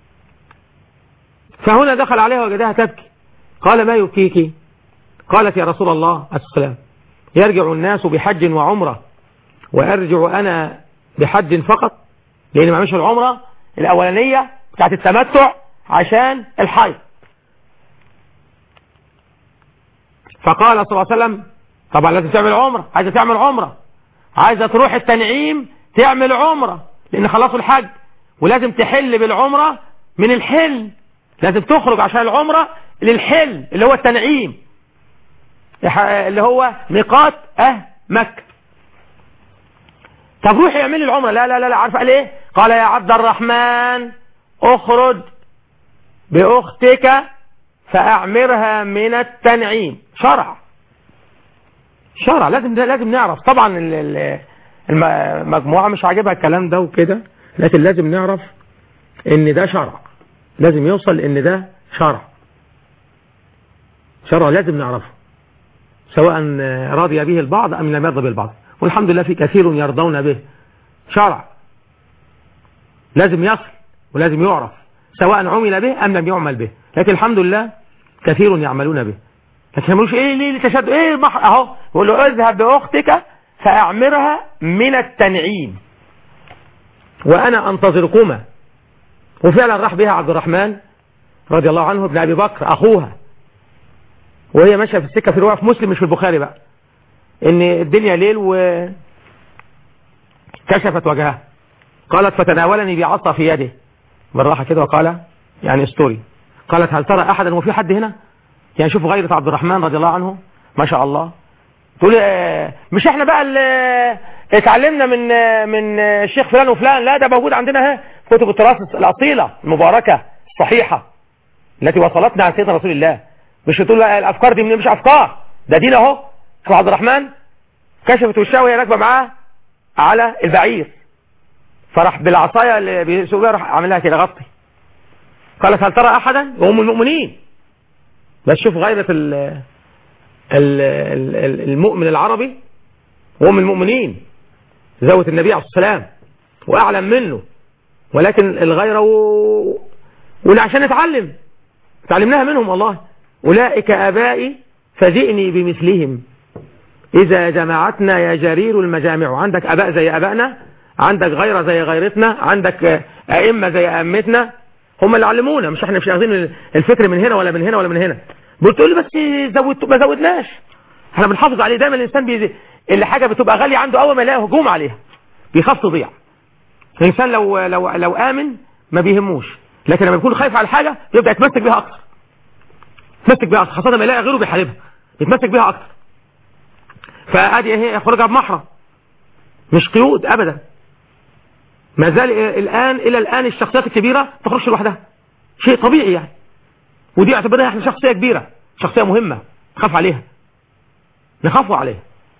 فهنا دخل عليها وجدها تبكي قال ما يبكيك قالت يا رسول الله السلام يرجع الناس بحج وعمرة وأرجع أنا بحج فقط لأن ما عملش العمرة الأولانية بتاعت التمتع عشان الحيض فقال صلى الله عليه وسلم طبعا لازم تعمل عمرة عايزة تعمل عمرة عايزة تروح التنعيم تعمل عمرة لأن خلصوا الحج ولازم تحل بالعمرة من الحل لازم تخرج عشان العمرة للحل اللي هو التنعيم اللي هو ميقات اه مكة طب روح يعمل لي العمرة لا لا لا لا عارف قال ايه قال يا عبد الرحمن اخرج باختك فاعمرها من التنعيم شرع شرع لازم لازم نعرف طبعا المجموعة مش عاجبها الكلام ده وكده لكن لازم نعرف ان ده شرع لازم يوصل ان ده شرع شرع لازم نعرفه سواء راضي به البعض ام لم يرضى به البعض والحمد لله في كثير يرضون به شرع لازم يصل ولازم يعرف سواء عمل به ام لم يعمل به لكن الحمد لله كثير يعملون به لكن مش ايه ليه تشد ايه مح... اهو يقول له اذهب باختك فاعمرها من التنعيم وانا انتظركما وفعلا راح بها عبد الرحمن رضي الله عنه ابن ابي بكر اخوها وهي ماشيه في السكه في روايه في مسلم مش في البخاري بقى ان الدنيا ليل و كشفت وجهها قالت فتناولني بعصا في يده بالراحه كده وقال يعني استوري قالت هل ترى احدا وفي حد هنا يعني شوفوا غيرة عبد الرحمن رضي الله عنه ما شاء الله تقول مش احنا بقى اللي اتعلمنا من من الشيخ فلان وفلان لا ده موجود عندنا اهي كتب التراث الاصيله المباركه الصحيحه التي وصلتنا عن سيدنا رسول الله مش تقول الافكار دي من مش افكار ده دين اهو شوف عبد الرحمن كشفت وشها وهي راكبه معاه على البعير فراح بالعصايه اللي بيسوقها راح عاملها كده غطي قالت هل ترى احدا وهم المؤمنين بس شوف غيرة ال ال ال المؤمن العربي وهم المؤمنين زوجة النبي عليه الصلاة والسلام وأعلم منه ولكن الغيرة و... عشان نتعلم تعلمناها منهم والله أولئك آبائي فجئني بمثلهم إذا جمعتنا يا جرير المجامع عندك أباء زي أبائنا عندك غيرة زي غيرتنا عندك أئمة زي أئمتنا هم اللي علمونا مش احنا مش اخذين الفكر من هنا ولا من هنا ولا من هنا بتقول لي بس زود ما زودناش احنا بنحافظ عليه دايما الانسان بيزي اللي حاجه بتبقى غاليه عنده اول ما يلاقي هجوم عليها بيخاف تضيع الانسان لو لو لو امن ما بيهموش لكن لما بيكون خايف على حاجه يبدا يتمسك بيها اكتر يتمسك بيها اكتر خاصه لما يلاقي غيره بيحاربها يتمسك بيها اكتر فادي اهي خروجها بمحرم مش قيود ابدا ما زال الآن إلى الآن الشخصيات الكبيرة تخرجش لوحدها شيء طبيعي يعني ودي اعتبرها احنا شخصية كبيرة شخصية مهمة نخاف عليها نخاف عليها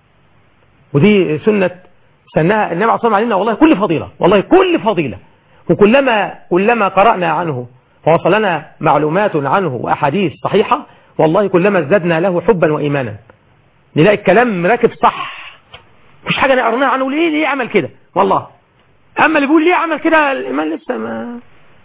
ودي سنة سنها النبي عليه الصلاة علينا والله كل فضيلة والله كل فضيلة وكلما كلما قرأنا عنه ووصلنا معلومات عنه وأحاديث صحيحة والله كلما ازددنا له حبا وإيمانا نلاقي الكلام راكب صح مفيش حاجة نقرناها عنه ليه ليه عمل كده والله اما اللي بيقول ليه عمل كده الايمان لسه ما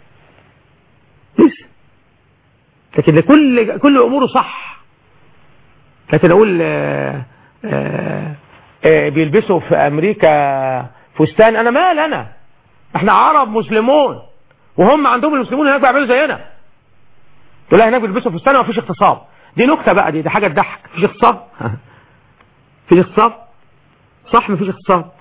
لسه لكن كل كل اموره صح لكن اقول آآ آآ بيلبسوا في امريكا فستان انا مال انا احنا عرب مسلمون وهم عندهم المسلمون هناك بيعملوا زينا تقول هناك بيلبسوا فستان وما فيش اغتصاب دي نكته بقى دي دي حاجه تضحك مفيش اغتصاب فيش اغتصاب صح مفيش اغتصاب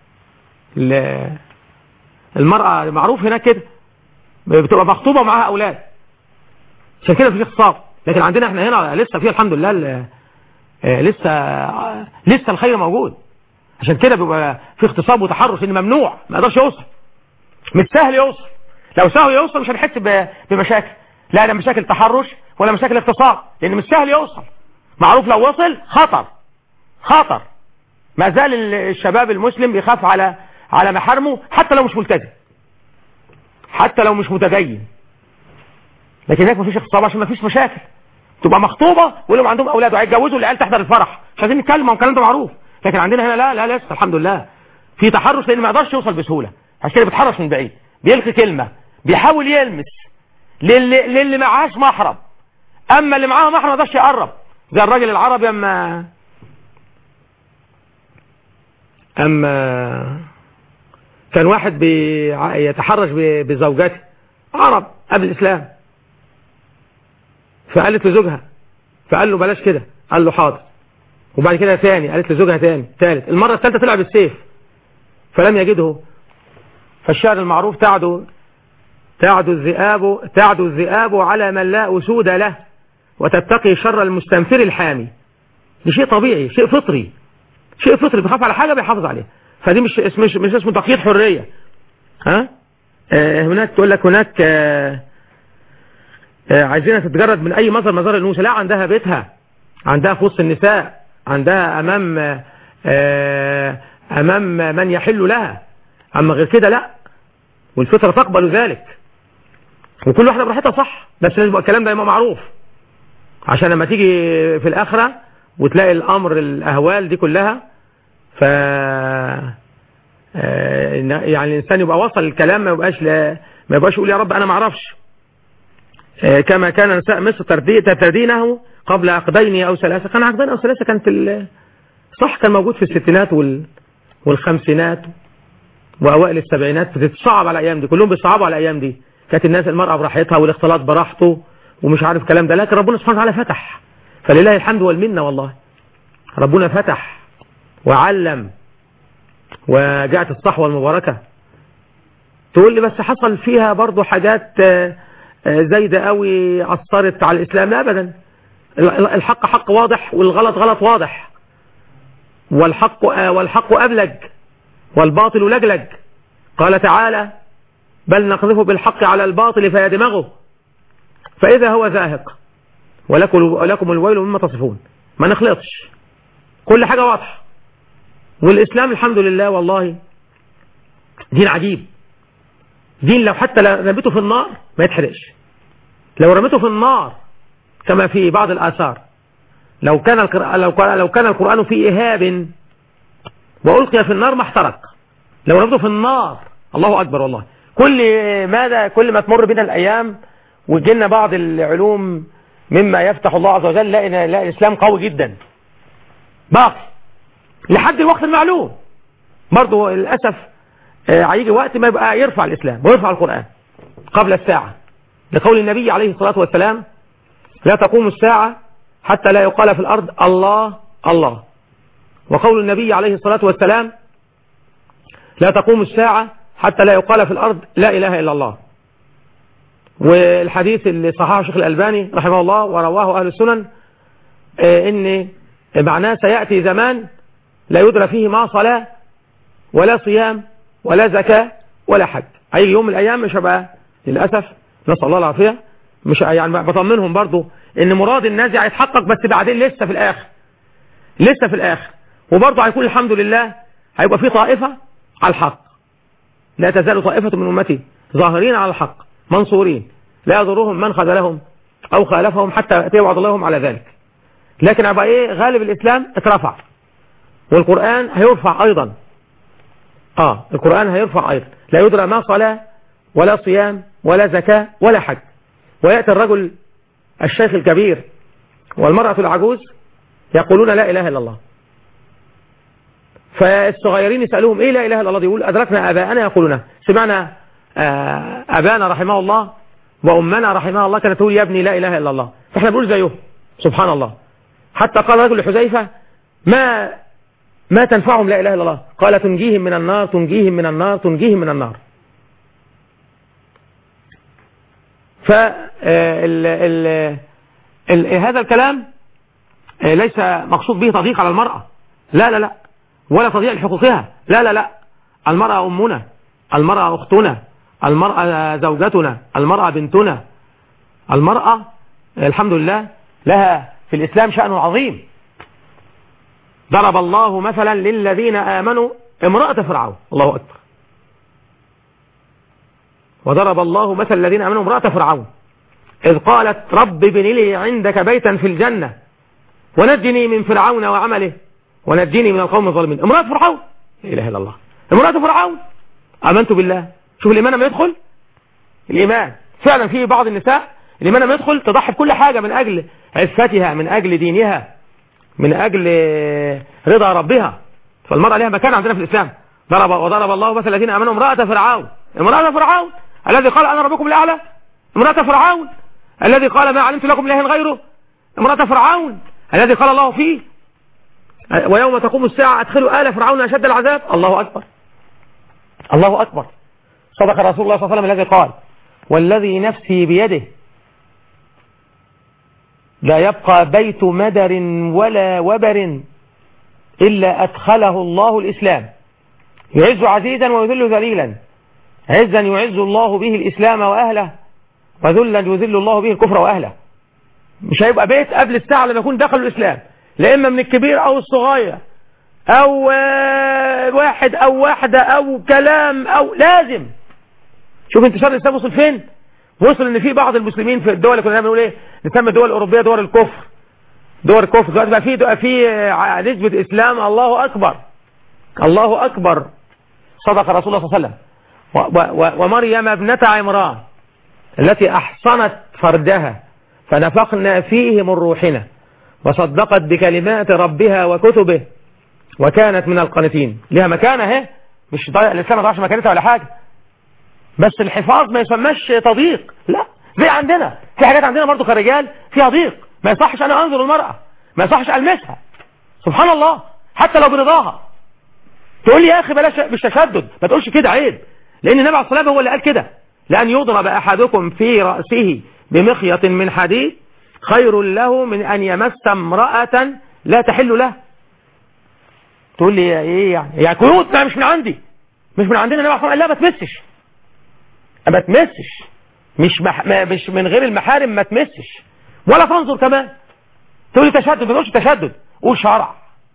المرأة معروف هناك كده بتبقى مخطوبة معاها أولاد عشان كده في اختصار لكن عندنا احنا هنا لسه في الحمد لله لسه لسه الخير موجود عشان كده بيبقى في اغتصاب وتحرش ان ممنوع ما يقدرش يوصل مش سهل يوصل لو سهل يوصل مش هنحس بمشاكل لا لا مشاكل تحرش ولا مشاكل اغتصاب لان مش سهل يوصل معروف لو وصل خطر خطر ما زال الشباب المسلم بيخاف على على محارمه حتى لو مش ملتزم حتى لو مش متدين لكن هناك مفيش اغتصاب عشان مفيش مشاكل تبقى مخطوبه ولهم عندهم اولاد وهيتجوزوا العيال تحضر الفرح مش عايزين نتكلم الكلام ده معروف لكن عندنا هنا لا لا لسه الحمد لله في تحرش لان ما يقدرش يوصل بسهوله عشان كده بيتحرش من بعيد بيلقي كلمه بيحاول يلمس للي, للي معهاش محرم اما اللي معاه محرم ما يقدرش يقرب زي الراجل العربي اما اما كان واحد يتحرش بزوجته عرب قبل الإسلام فقالت لزوجها فقال له بلاش كده قال له حاضر وبعد كده ثاني قالت لزوجها ثاني ثالث المرة الثالثة طلع بالسيف فلم يجده فالشعر المعروف تعده تعدو الذئاب تعدو الذئاب على من لا أسود له وتتقي شر المستنفر الحامي ده شيء طبيعي شيء فطري شيء فطري بيخاف على حاجة بيحافظ عليها فدي مش اسم مش, مش اسمه تقييد حرية ها آه هناك تقول لك هناك آه آه عايزينها تتجرد من اي مظهر مظاهر الانوثه لا عندها بيتها عندها في وسط النساء عندها امام آه امام من يحل لها اما غير كده لا والفطره تقبل ذلك وكل واحده براحتها صح بس لازم يبقى الكلام ده يبقى معروف عشان لما تيجي في الاخره وتلاقي الامر الاهوال دي كلها ف آه، يعني الانسان يبقى وصل الكلام ما يبقاش لا ما يبقاش يقول يا رب انا ما اعرفش آه، كما كان نساء مصر تردي- ترتدينه قبل عقدين او ثلاثه كان عقدين او ثلاثه كانت ال- صح كان موجود في الستينات وال والخمسينات واوائل السبعينات بتتصعب على الايام دي كلهم بيصعبوا على الايام دي كانت الناس المراه براحتها والاختلاط براحته ومش عارف الكلام ده لكن ربنا سبحانه وتعالى فتح فلله الحمد والمنه والله ربنا فتح وعلم وجاءت الصحوة المباركة تقول لي بس حصل فيها برضو حاجات آه، آه، زايدة قوي أثرت على الإسلام لا أبدا ال- الحق حق واضح والغلط غلط واضح والحق آه، والحق أبلج والباطل لجلج قال تعالى بل نقذف بالحق على الباطل فيدمغه فإذا هو زاهق ولكم ولكم الويل مما تصفون ما نخلطش كل حاجة واضحة والإسلام الحمد لله والله دين عجيب دين لو حتى لو رميته في النار ما يتحرقش لو رميته في النار كما في بعض الآثار لو كان القرآن لو كان لو كان القرآن فيه إهاب وألقي في النار ما احترق لو رميته في النار الله أكبر والله كل ماذا كل ما تمر بنا الأيام وجينا بعض العلوم مما يفتح الله عز وجل لا لا الإسلام قوي جدا باقي لحد الوقت المعلوم برضه للأسف آه، هيجي وقت ما يبقى يرفع الإسلام ويرفع القرآن قبل الساعة لقول النبي عليه الصلاة والسلام لا تقوم الساعة حتى لا يقال في الأرض الله الله وقول النبي عليه الصلاة والسلام لا تقوم الساعة حتى لا يقال في الأرض لا إله إلا الله والحديث اللي صححه الشيخ الألباني رحمه الله ورواه أهل السنن آه، إن معناه سيأتي زمان لا يدرى فيه ما صلاة ولا صيام ولا زكاة ولا حج هيجي يوم من الأيام مش هبقى للأسف نسأل الله العافية مش يعني بطمنهم برضو ان مراد الناس هيتحقق بس بعدين لسه في الآخر لسه في الآخر وبرضو هيكون الحمد لله هيبقى في طائفة على الحق لا تزال طائفة من أمتي ظاهرين على الحق منصورين لا يضرهم من خذلهم أو خالفهم حتى يأتي وعد اللهم على ذلك لكن هيبقى ايه غالب الإسلام اترفع والقرآن هيرفع أيضا آه القرآن هيرفع أيضا لا يدرى ما صلاة ولا صيام ولا زكاة ولا حج ويأتي الرجل الشيخ الكبير والمرأة العجوز يقولون لا إله إلا الله فالصغيرين يسألوهم إيه لا إله إلا الله دي يقول أدركنا أباءنا يقولون سمعنا آه أبانا رحمه الله وأمنا رحمه الله كانت تقول يا ابني لا إله إلا الله فإحنا بنقول زيه سبحان الله حتى قال رجل لحذيفة ما ما تنفعهم لا إله إلا الله قال تنجيهم من النار تنجيهم من النار تنجيهم من النار ف ال ال ال هذا الكلام ليس مقصود به تضييق على المرأة لا لا لا ولا تضييع لحقوقها لا لا لا المرأة أمنا المرأة أختنا المرأة زوجتنا المرأة بنتنا المرأة الحمد لله لها في الإسلام شأن عظيم ضرب الله مثلا للذين آمنوا امرأة فرعون الله أكبر وضرب الله مثل الذين آمنوا امرأة فرعون إذ قالت رب ابن لي عندك بيتا في الجنة ونجني من فرعون وعمله ونجني من القوم الظالمين امرأة فرعون لا إله إلا الله امرأة فرعون آمنت بالله شوف الإيمان لما يدخل الإيمان فعلا في بعض النساء الإيمان لما يدخل تضحي بكل حاجة من أجل عفتها من أجل دينها من أجل رضا ربها فالمرأة لها مكان عندنا في الإسلام ضرب وضرب الله مثل الذين آمنوا امرأة فرعون امرأة فرعون الذي قال أنا ربكم الأعلى امرأة فرعون الذي قال ما علمت لكم إله غيره امرأة فرعون الذي قال الله فيه ويوم تقوم الساعة أدخلوا آل فرعون أشد العذاب الله أكبر الله أكبر صدق رسول الله صلى الله عليه وسلم الذي قال والذي نفسي بيده لا يبقى بيت مدر ولا وبر إلا أدخله الله الإسلام يعز عزيزا ويذل ذليلا عزا يعز الله به الإسلام وأهله وذلا يذل الله به الكفر وأهله مش هيبقى بيت قبل الساعة لما يكون دخلوا الإسلام لا إما من الكبير أو الصغير أو آه، واحد أو واحدة أو كلام أو لازم شوف انتشار الإسلام وصل فين وصل ان في بعض المسلمين في الدول اللي كنا بنقول ايه نسمي الدول الاوروبيه دول الكفر دول الكفر دلوقتي بقى في بقى في آه، نسبه اسلام الله اكبر الله اكبر صدق رسول الله صلى الله عليه وسلم و- و- و- ومريم ابنه عمران التي احصنت فردها فنفخنا فيه من روحنا وصدقت بكلمات ربها وكتبه وكانت من القانتين لها مكانه اهي مش ضايع الاسلام ما ضاعش مكانتها ولا حاجه بس الحفاظ ما يسماش تضييق لا زي عندنا في حاجات عندنا برضو كرجال فيها ضيق ما يصحش انا انظر المرأة ما يصحش المسها سبحان الله حتى لو برضاها تقول لي يا اخي بلاش مش تشدد ما تقولش كده عيب لان النبي عليه الصلاه والسلام هو اللي قال كده لان يضرب احدكم في راسه بمخيط من حديد خير له من ان يمس امراه لا تحل له تقول لي ايه يعني يعني قيود لا مش من عندي مش من عندنا النبي عليه الصلاه والسلام قال لا ما تمسش ما تمسش مش مح... ما مش من غير المحارم ما تمسش ولا تنظر كمان تقول لي تشدد ما تقولش تشدد قول شرع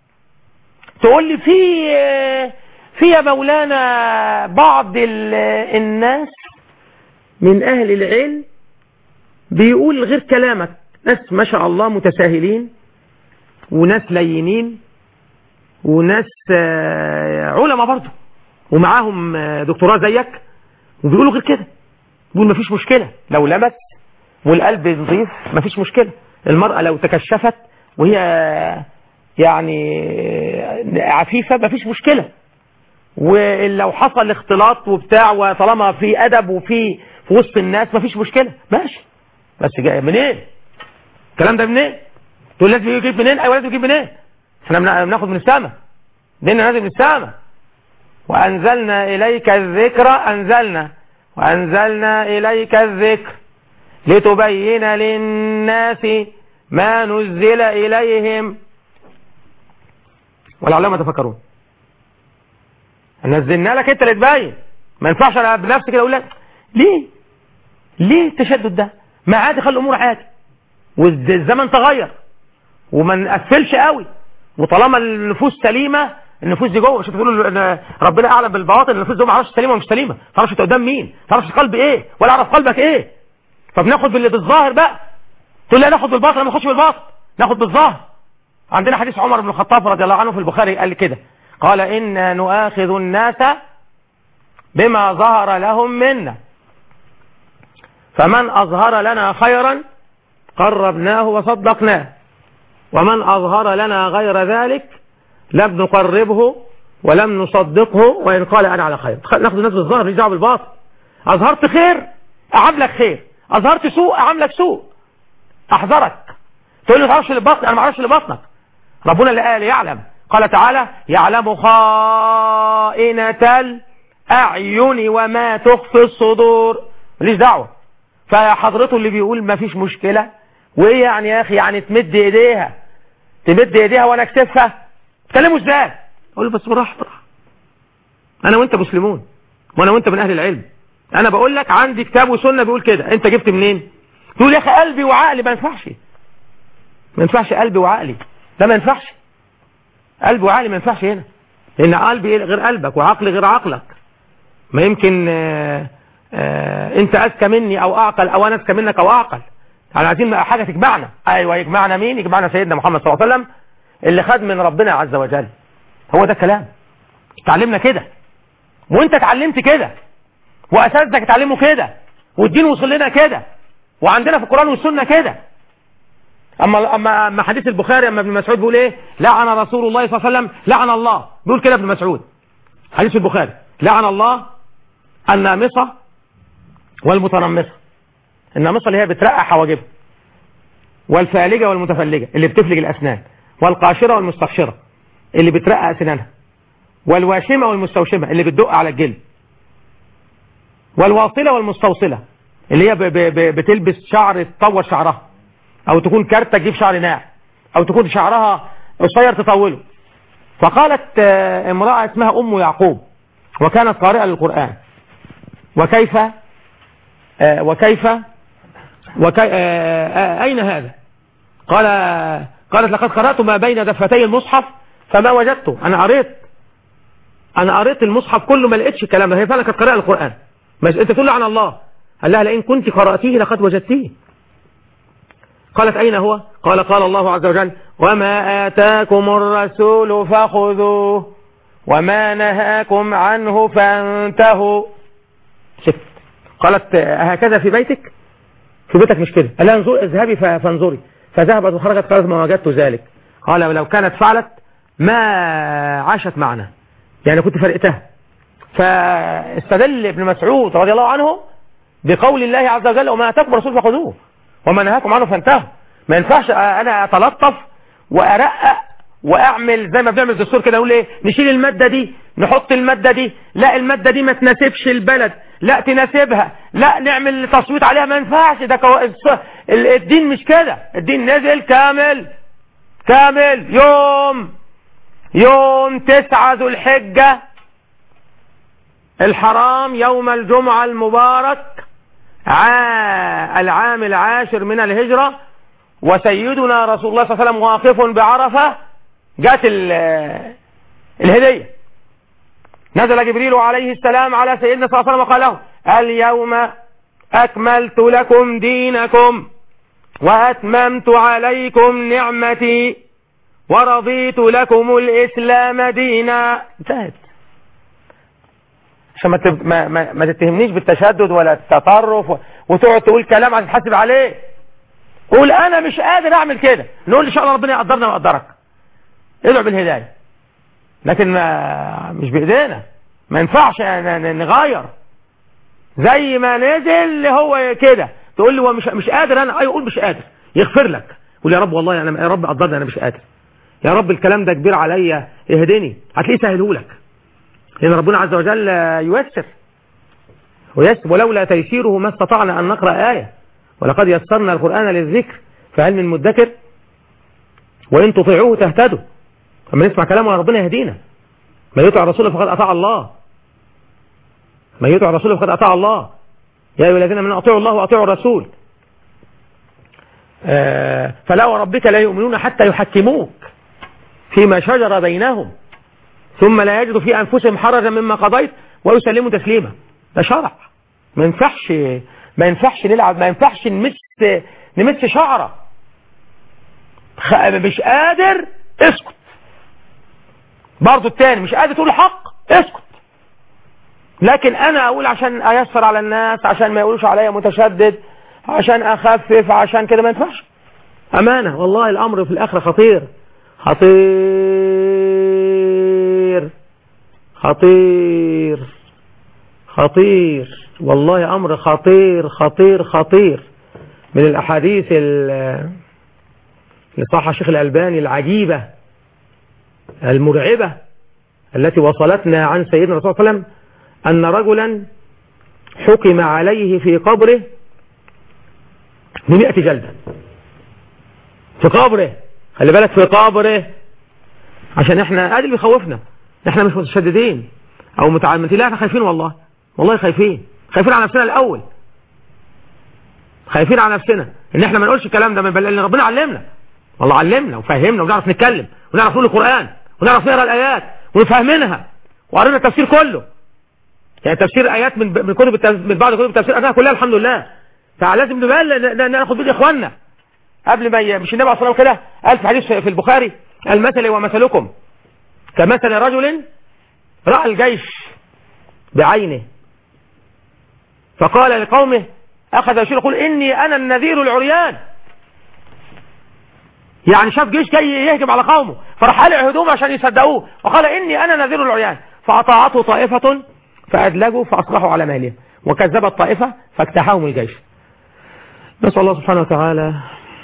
تقول لي في في يا مولانا بعض ال... الناس من اهل العلم بيقول غير كلامك ناس ما شاء الله متساهلين وناس لينين وناس آه، علماء برضه ومعاهم آه، دكتوراه زيك وبيقولوا غير كده بيقول مفيش مشكلة لو لمس والقلب نظيف مفيش مشكلة المرأة لو تكشفت وهي يعني عفيفة مفيش مشكلة ولو حصل اختلاط وبتاع وطالما في أدب وفي في وسط الناس مفيش مشكلة ماشي بس جاي منين الكلام ده منين تقول لازم يجيب منين ايوه لازم يجيب منين احنا بنا- بناخد من السماء ديننا نازل من السماء وأنزلنا إليك الذكر أنزلنا وأنزلنا إليك الذكر لتبين للناس ما نزل إليهم والعلماء تفكرون نزلنا لك انت اللي تبين ما ينفعش انا بنفسي كده اقول لك ليه ليه التشدد ده ما عادي خلي الامور عادي والزمن تغير وما نقفلش قوي وطالما النفوس سليمه النفوس دي جوه مش بتقولوا ان ربنا اعلم بالبواطن النفوس دي ما اعرفش سليمه ومش سليمه ما تعرفش انت قدام مين ما تعرفش قلب ايه ولا اعرف قلبك ايه فبناخد باللي بالظاهر بقى تقول لي ناخد بالباطن ما ناخدش بالباطن ناخد بالظاهر عندنا حديث عمر بن الخطاب رضي الله عنه في البخاري قال كده قال إنا نؤاخذ الناس بما ظهر لهم منا فمن أظهر لنا خيرا قربناه وصدقناه ومن أظهر لنا غير ذلك لم نقربه ولم نصدقه وإن قال أنا على خير ناخذ الناس بالظاهر مش دعوه بالباطن أظهرت خير أعملك خير أظهرت سوء أعملك سوء أحذرك تقول لي ما تعرفش اللي بطنك أنا ما اعرفش اللي بطنك ربنا اللي قال يعلم قال تعالى يعلم خائنة الأعين وما تخفي الصدور ماليش دعوة فحضرته اللي بيقول ما فيش مشكلة وايه يعني يا اخي يعني تمد ايديها تمد ايديها وانا اكتفها تكلموا ازاي اقول له بس بالراحه بالراحه انا وانت مسلمون وانا وانت من اهل العلم انا بقول لك عندي كتاب وسنه بيقول كده انت جبت منين تقول يا اخي قلبي وعقلي ما ينفعش ما ينفعش قلبي وعقلي ده ما ينفعش قلبي وعقلي ما ينفعش هنا لان قلبي غير قلبك وعقلي غير عقلك ما يمكن آآ آآ انت اذكى مني او اعقل او انا اذكى منك او اعقل احنا عايزين حاجه تجمعنا ايوه يجمعنا مين يجمعنا سيدنا محمد صلى الله عليه وسلم اللي خد من ربنا عز وجل هو ده الكلام اتعلمنا كده وانت اتعلمت كده واساتذتك اتعلموا كده والدين وصل لنا كده وعندنا في القران والسنه كده اما اما اما حديث البخاري اما ابن مسعود بيقول ايه لعن رسول الله صلى الله عليه وسلم لعن الله بيقول كده ابن مسعود حديث البخاري لعن الله النامصه والمتنمصه النامصه اللي هي بترقع حواجبها والفالجه والمتفلجه اللي بتفلج الاسنان والقاشره والمستقشره اللي بترقع سنانها والواشمه والمستوشمه اللي بتدق على الجلد والواصله والمستوصله اللي هي ب ب ب بتلبس شعر تطور شعرها او تكون كارتة تجيب شعر ناعم او تكون شعرها قصير تطوله فقالت آه، امرأة اسمها ام يعقوب وكانت قارئة للقرآن وكيف آه، وكيف وكي آه، آه، أين هذا قال قالت لقد قرأت ما بين دفتي المصحف فما وجدته أنا قريت أنا قريت المصحف كله ما لقيتش الكلام ده هي فعلا كانت قراءة القرآن بس أنت تقول لي عن الله قال لها لئن كنت قرأتيه لقد وجدتيه قالت أين هو قال قال الله عز وجل وما آتاكم الرسول فخذوه وما نهاكم عنه فانتهوا شفت قالت هكذا في بيتك في بيتك مش كده قال لها انظر اذهبي ف- فانظري فذهبت وخرجت قالت ما وجدت ذلك قال ولو كانت فعلت ما عاشت معنا يعني كنت فرقتها فاستدل ابن مسعود رضي الله عنه بقول الله عز وجل وما اتاكم الرسول فخذوه وما نهاكم عنه فانتهوا ما ينفعش انا اتلطف وارقق واعمل زي ما بنعمل دستور كده اقول ايه نشيل الماده دي نحط الماده دي لا الماده دي ما تناسبش البلد لا تناسبها لا نعمل تصويت عليها ما ينفعش ده كو... ال- الدين مش كده الدين نزل كامل كامل يوم يوم تسعة ذو الحجة الحرام يوم الجمعة المبارك عا... العام العاشر من الهجرة وسيدنا رسول الله صلى الله عليه وسلم واقف بعرفة جاءت ال- الهدية نزل جبريل عليه السلام على سيدنا صلى الله عليه وسلم وقال له اليوم أكملت لكم دينكم وأتممت عليكم نعمتي ورضيت لكم الإسلام دينا انتهت عشان ما, تب... ما, ما, ما تتهمنيش بالتشدد ولا التطرف و... وتقعد تقول كلام عشان تحاسب عليه قول انا مش قادر اعمل كده نقول ان شاء الله ربنا يقدرنا ويقدرك ادعو بالهدايه لكن ما مش بايدينا ما ينفعش ن- ن- نغير زي ما نزل هو كده تقول لي هو مش مش قادر انا ايوه قول مش قادر يغفر لك قول يا رب والله انا يا رب قدرني انا مش قادر يا رب الكلام ده كبير عليا اهدني هتلاقيه سهله لك لان ربنا عز وجل ييسر ويسر ولولا تيسيره ما استطعنا ان نقرا ايه ولقد يسرنا القران للذكر فهل من مدكر وان تطيعوه تهتدوا لما نسمع كلامه ربنا يهدينا من يطع رسوله فقد اطاع الله من يطع رسوله فقد اطاع الله يا ايها الذين امنوا اطيعوا الله واطيعوا الرسول آه، فلا وربك لا يؤمنون حتى يحكموك فيما شجر بينهم ثم لا يجدوا في انفسهم حرجا مما قضيت ويسلموا تسليما ده شرع ما ينفعش ما ينفعش نلعب ما ينفعش نمس نمس شعره خ- مش قادر اسكت برضو التاني مش قادر تقول الحق اسكت لكن انا اقول عشان ايسر على الناس عشان ما يقولوش عليا متشدد عشان اخفف عشان كده ما ينفعش امانه والله الامر في الاخره خطير خطير خطير خطير والله امر خطير خطير خطير من الاحاديث ال- اللي صح الشيخ الالباني العجيبه المرعبه التي وصلتنا عن سيدنا الرسول صلى الله عليه وسلم أن رجلا حكم عليه في قبره بمئة جلدة في قبره خلي بالك في قبره عشان احنا ادي اللي بيخوفنا احنا مش متشددين او متعمدين لا احنا خايفين والله والله خايفين خايفين على نفسنا الاول خايفين على نفسنا ان احنا ما نقولش الكلام ده من بل ان ربنا علمنا والله علمنا وفهمنا ونعرف نتكلم ونعرف نقول القرآن ونعرف نقرا الايات ونفهمنها وقرينا التفسير كله يعني تفسير ايات من من كتب التفسير من بعض كتب التفسير قريناها كلها الحمد لله فلازم نبقى ن- ن- ناخد بيد اخواننا قبل ما ي... مش النبي عليه الصلاه والسلام كده قال في حديث في البخاري المثل ومثلكم كمثل رجل راى الجيش بعينه فقال لقومه اخذ يشير يقول اني انا النذير العريان يعني شاف جيش جاي يهجم على قومه فراح قلع هدومه عشان يصدقوه وقال اني انا نذير العريان فاطاعته طائفه فادلجوا فاصبحوا على مالهم وكذبت طائفه فاجتاحهم الجيش نسال الله سبحانه وتعالى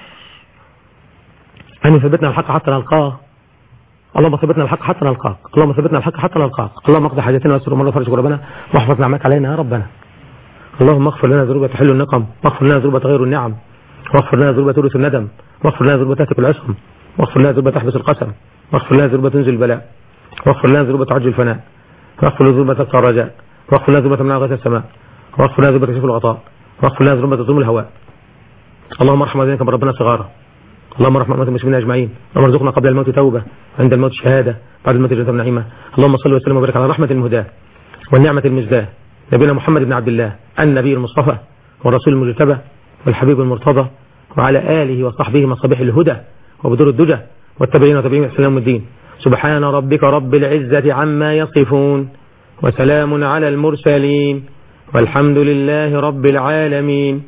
ان يثبتنا الحق حتى نلقاه اللهم ثبتنا الحق حتى نلقاك اللهم ثبتنا الحق حتى نلقاك اللهم اقضي حاجتنا ويسر امورنا وفرج كربنا واحفظ نعمك علينا يا ربنا اللهم اغفر لنا ذنوب تحل النقم واغفر لنا ذنوب تغير النعم واغفر لنا ذنوب تورث الندم واغفر لنا ذنوب تهتك العصم واغفر لنا ذنوب تحبس القسم واغفر لنا ذنوب تنزل البلاء واغفر لنا ذنوب تعجل الفناء واغفر لنا ذنوب تبقى الرجاء واغفر لنا ذنوب تمنع غاية السماء واغفر لنا ذنوب تكشف الغطاء واغفر لنا ذنوب تظلم الهواء اللهم ارحم والدينك من ربنا صغارا اللهم ارحم امه المسلمين اجمعين اللهم ارزقنا قبل الموت توبه عند الموت شهاده بعد الموت جنه نعيمه اللهم صل وسلم وبارك على رحمه المهداه والنعمه المزداه نبينا محمد بن عبد الله النبي المصطفى والرسول المجتبى والحبيب المرتضى وعلى اله وصحبه مصابيح الهدى وبدور الدجى والتابعين وتابعين احسان يوم الدين سبحان ربك رب العزه عما يصفون وسلام على المرسلين والحمد لله رب العالمين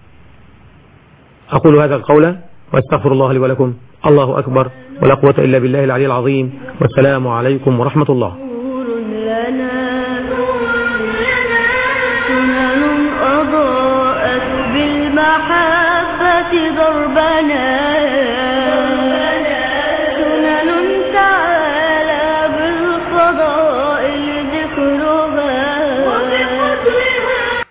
أقول هذا القول واستغفر الله لي ولكم الله أكبر ولا قوة إلا بالله العلي العظيم والسلام عليكم ورحمة الله نور لنا